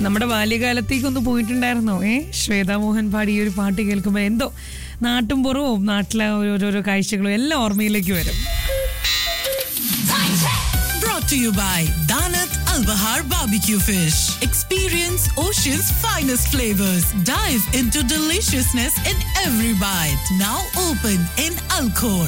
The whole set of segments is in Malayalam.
നമ്മുടെ ബാല്യകാലത്തേക്കൊന്ന് പോയിട്ടുണ്ടായിരുന്നോ ഏ ശ്വേതാ മോഹൻ പാടി ഈ ഒരു പാട്ട് കേൾക്കുമ്പോൾ എന്തോ നാട്ടും പുറവും നാട്ടിലെ ഓരോരോ കാഴ്ചകളും എല്ലാം ഓർമ്മയിലേക്ക് വരും Brought to you by Danat Al Bahar Barbecue Fish. Experience Ocean's finest flavors. Dive into deliciousness in every bite. Now open in Alcor.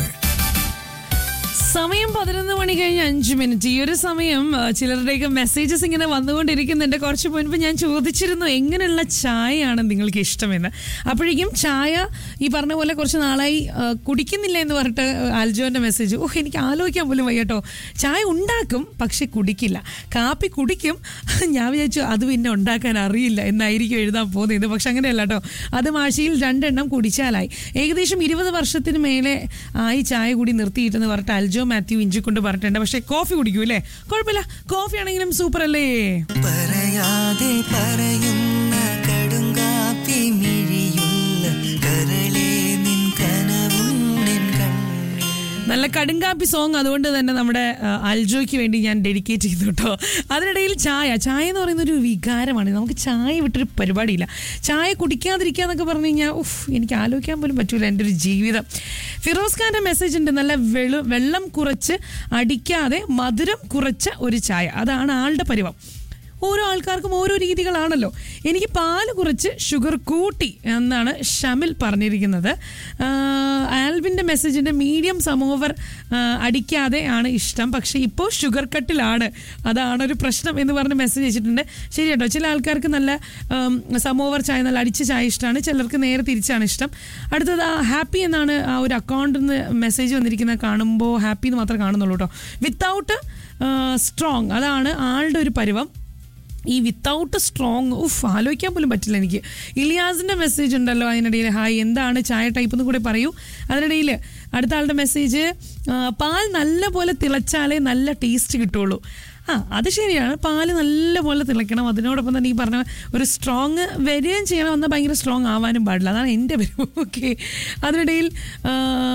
സമയം പതിനൊന്ന് മണി കഴിഞ്ഞ് അഞ്ച് മിനിറ്റ് ഈ ഒരു സമയം ആ, ചിലരുടെയൊക്കെ മെസ്സേജസ് ഇങ്ങനെ വന്നുകൊണ്ടിരിക്കുന്നുണ്ട് കുറച്ച് മുൻപ് ഞാൻ ചോദിച്ചിരുന്നു എങ്ങനെയുള്ള ചായയാണ് നിങ്ങൾക്ക് ഇഷ്ടമെന്ന് അപ്പോഴേക്കും ചായ ഈ പറഞ്ഞ പോലെ കുറച്ച് നാളായി ആ, കുടിക്കുന്നില്ല എന്ന് പറഞ്ഞിട്ട് ആൽജോന്റെ മെസ്സേജ് ഓഹ് എനിക്ക് ആലോചിക്കാൻ പോലും വയ്യട്ടോ ചായ ഉണ്ടാക്കും പക്ഷെ കുടിക്കില്ല കാപ്പി കുടിക്കും ഞാൻ വിചാരിച്ചു അത് പിന്നെ ഉണ്ടാക്കാൻ അറിയില്ല എന്നായിരിക്കും എഴുതാൻ പോകുന്നത് പക്ഷെ അങ്ങനെയല്ല കേട്ടോ അത് ആഴ്ചയിൽ രണ്ടെണ്ണം കുടിച്ചാലായി ഏകദേശം ഇരുപത് വർഷത്തിന് മേലെ ആയി ചായ കൂടി നിർത്തിയിട്ടെന്ന് പറഞ്ഞിട്ട് അൽജോ മാത്യു ഇഞ്ചിക്കൊണ്ട് പറഞ്ഞിട്ടുണ്ട് പക്ഷെ കോഫി കുടിക്കൂ അല്ലേ കുഴപ്പമില്ല കോഫി ആണെങ്കിലും സൂപ്പർ അല്ലേ പറയാതെ പറയുന്ന കടുങ്കാപ്പി മിഴിയുള്ള കരളേ നിൻ കനവും നിൻ കണ്ണിൽ നല്ല കടുങ്കാപ്പി സോങ് അതുകൊണ്ട് തന്നെ നമ്മുടെ ആ, അൽജോയ്ക്ക് വേണ്ടി ഞാൻ ഡെഡിക്കേറ്റ് ചെയ്തു കേട്ടോ അതിനിടയിൽ ചായ ചായ എന്ന് പറയുന്ന ഒരു വികാരമാണ് നമുക്ക് ചായ വിട്ടൊരു പരിപാടിയില്ല ചായ കുടിക്കാതിരിക്കുക എന്നൊക്കെ പറഞ്ഞു കഴിഞ്ഞാൽ ഉഫ് എനിക്ക് ആലോചിക്കാൻ പോലും പറ്റൂല എൻ്റെ ഒരു ജീവിതം ഫിറോസ് ഖാന്റെ മെസ്സേജ് ഉണ്ട് നല്ല വെളു വെള്ളം കുറച്ച് അടിക്കാതെ മധുരം കുറച്ച ഒരു ചായ അതാണ് ആളുടെ പരിവം ഓരോ ആൾക്കാർക്കും ഓരോ രീതികളാണല്ലോ എനിക്ക് പാല് കുറച്ച് ഷുഗർ കൂട്ടി എന്നാണ് ഷമിൽ പറഞ്ഞിരിക്കുന്നത് ആഹ് ആൽവിൻ്റെ മെസ്സേജിൻ്റെ മീഡിയം സമോവർ ആഹ് അടിക്കാതെ ആണ് ഇഷ്ടം പക്ഷേ ഇപ്പോൾ ഷുഗർ കട്ടിലാണ് അതാണ് ഒരു പ്രശ്നം എന്ന് പറഞ്ഞ് മെസ്സേജ് അയച്ചിട്ടുണ്ട് ശരി കേട്ടോ ചില ആൾക്കാർക്ക് നല്ല ആം, സമോവർ ചായ നല്ല അടിച്ച ചായ ഇഷ്ടമാണ് ചിലർക്ക് നേരെ തിരിച്ചാണ് ഇഷ്ടം അടുത്തത് ഹാപ്പി എന്നാണ് ആ ഒരു അക്കൗണ്ടിൽ നിന്ന് മെസ്സേജ് വന്നിരിക്കുന്നത് കാണുമ്പോൾ ഹാപ്പി എന്ന് മാത്രമേ കാണുന്നുള്ളൂ കേട്ടോ വിത്തൗട്ട് സ്ട്രോങ് അതാണ് ആളുടെ ഒരു പരുവം ഈ വിത്തൗട്ട് സ്ട്രോങ് ഉഫ് ആലോചിക്കാൻ പോലും പറ്റില്ല എനിക്ക് ഇലിയാസിന്റെ മെസ്സേജ് ഉണ്ടല്ലോ അതിനിടയിൽ ഹായ് എന്താണ് ചായ ടൈപ്പ് എന്ന് കൂടെ പറയൂ അതിനിടയിൽ അടുത്ത ആളുടെ മെസ്സേജ് പാൽ നല്ല പോലെ തിളച്ചാലേ നല്ല ടേസ്റ്റ് കിട്ടുള്ളൂ ആ അത് ശരിയാണ് പാല് നല്ല പോലെ തിളയ്ക്കണം അതിനോടൊപ്പം തന്നെ ഈ പറഞ്ഞ ഒരു സ്ട്രോങ് വരികയും ചെയ്യണം എന്നാൽ ഭയങ്കര സ്ട്രോങ് ആവാനും പാടില്ല അതാണ് എൻ്റെ വരും ഓക്കെ അതിനിടയിൽ ആ,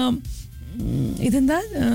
ഉം, ഇതെന്താ ആ,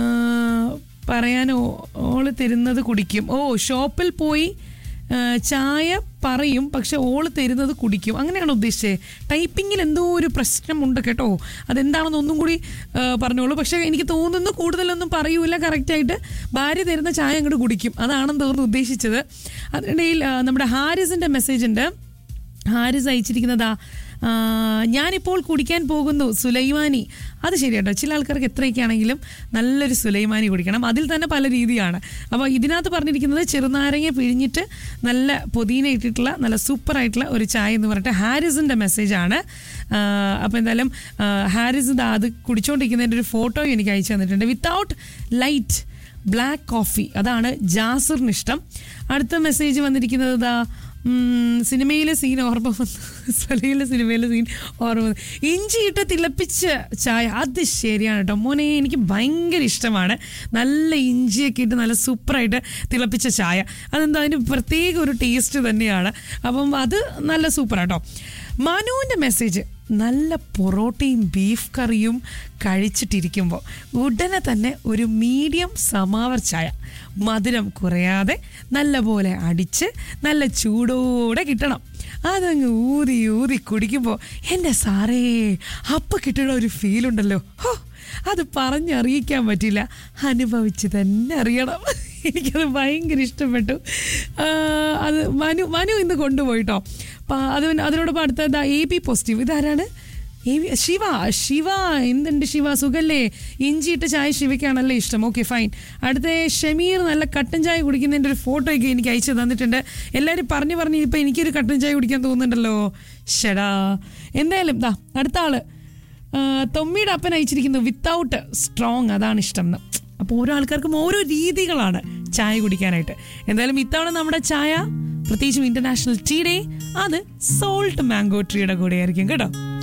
പറയാൻ ഓ- ഓള് തരുന്നത് കുടിക്കും ഓ ഷോപ്പിൽ പോയി ആ, ചായ പറയും പക്ഷെ ഓള് തരുന്നത് കുടിക്കും അങ്ങനെയാണ് ഉദ്ദേശിച്ചത് ടൈപ്പിങ്ങിൽ എന്തോ ഒരു പ്രശ്നമുണ്ട് കേട്ടോ അതെന്താണെന്ന് ഒന്നും കൂടി ആ, പറഞ്ഞോളൂ പക്ഷെ എനിക്ക് തോന്നുന്നു കൂടുതലൊന്നും പറയൂല കറക്റ്റായിട്ട് ഭാര്യ തരുന്ന ചായ അങ്ങോട്ട് കുടിക്കും അതാണെന്ന് തോന്നുന്നു ഉദ്ദേശിച്ചത് അതിനിടയിൽ ആ, നമ്മുടെ ഹാരിസിൻ്റെ മെസ്സേജ് ഉണ്ട് ഹാരിസ് അയച്ചിരിക്കുന്നതാ ആ, ഞാനിപ്പോൾ കുടിക്കാൻ പോകുന്നു സുലൈമാനി അത് ശരിയാട്ടോ ചില ആൾക്കാർക്ക് എത്രയൊക്കെ ആണെങ്കിലും നല്ലൊരു സുലൈമാനി കുടിക്കണം അതിൽ തന്നെ പല രീതിയാണ് അപ്പോൾ ഇതിനകത്ത് പറഞ്ഞിരിക്കുന്നത് ചെറുനാരങ്ങ പിഴിഞ്ഞിട്ട് നല്ല പൊതിന ഇട്ടിട്ടുള്ള നല്ല സൂപ്പർ ആയിട്ടുള്ള ഒരു ചായ എന്ന് പറഞ്ഞിട്ട് ഹാരിസിൻ്റെ മെസ്സേജാണ് അപ്പോൾ എന്തായാലും ആ, ഹാരിസ് ഇതാ അത് കുടിച്ചുകൊണ്ടിരിക്കുന്നതിൻ്റെ ഒരു ഫോട്ടോ എനിക്ക് അയച്ചു തന്നിട്ടുണ്ട് വിത്തൗട്ട് ലൈറ്റ് ബ്ലാക്ക് കോഫി അതാണ് ജാസിറിന് ഇഷ്ടം അടുത്ത മെസ്സേജ് വന്നിരിക്കുന്നത് ഇതാ ഉം, സിനിമയിലെ സീൻ ഓർമ്മ വന്നു സ്വലയിലെ സിനിമയിലെ സീൻ ഓർമ്മ വന്നു ഇഞ്ചിയിട്ട് തിളപ്പിച്ച ചായ അത് ശരിയാണ് കേട്ടോ മോനെ എനിക്ക് ഭയങ്കര ഇഷ്ടമാണ് നല്ല ഇഞ്ചിയൊക്കെ ഇട്ട് നല്ല സൂപ്പറായിട്ട് തിളപ്പിച്ച ചായ അതെന്താ അതിന് പ്രത്യേക ഒരു ടേസ്റ്റ് തന്നെയാണ് അപ്പം അത് നല്ല സൂപ്പറാട്ടോ മനുവിൻ്റെ മെസ്സേജ് നല്ല പൊറോട്ടയും ബീഫ് കറിയും കഴിച്ചിട്ടിരിക്കുമ്പോൾ ഉടനെ തന്നെ ഒരു മീഡിയം സമാവർ ചായ മധുരം കുറയാതെ നല്ലപോലെ അടിച്ച് നല്ല ചൂടോടെ കിട്ടണം അതങ്ങ് ഊതി ഊതി കുടിക്കുമ്പോൾ എൻ്റെ സാറേ അപ്പം കിട്ടുന്ന ഒരു ഫീലുണ്ടല്ലോ ഹോ അത് പറഞ്ഞറിയിക്കാൻ പറ്റില്ല അനുഭവിച്ച് തന്നെ അറിയണം എനിക്കത് ഭയങ്കര ഇഷ്ടപ്പെട്ടു ആ, അത് മനു മനു ഇന്ന് കൊണ്ടുപോയിട്ടോ പ- അത് അതിനോടൊപ്പം അടുത്ത എ ബി പോസിറ്റീവ് ഇതാരാണ് എ ബി ശിവ ശിവ എന്തുണ്ട് ശിവ സുഖല്ലേ ഇഞ്ചിയിട്ട ചായ ശിവയ്ക്കാണല്ലേ ഇഷ്ടം ഓക്കെ ഫൈൻ അടുത്ത ഷമീർ നല്ല കട്ടൻ ചായ കുടിക്കുന്നതിൻ്റെ ഒരു ഫോട്ടോ ഒക്കെ എനിക്ക് അയച്ചു തന്നിട്ടുണ്ട് എല്ലാവരും പറഞ്ഞു പറഞ്ഞ് ഇപ്പം എനിക്കൊരു കട്ടൻ ചായ കുടിക്കാൻ തോന്നുന്നുണ്ടല്ലോ ഷടാ എന്തായാലും ദാ അടുത്ത ആള് ആ, തൊമ്മിയുടെ അപ്പൻ അയച്ചിരിക്കുന്നു വിത്തൗട്ട് സ്ട്രോങ് അതാണ് ഇഷ്ടം എന്ന് അപ്പോൾ ഓരോ ആൾക്കാർക്കും ഓരോ രീതികളാണ് ചായ കുടിക്കാനായിട്ട് എന്തായാലും ഇത്തവണ നമ്മുടെ ചായ പ്രത്യേകിച്ചും ഇന്റർനാഷണൽ ടീ ഡേ അത് സോൾട്ട് മാംഗോ ട്രീയുടെ കൂടെ ആയിരിക്കും കേട്ടോ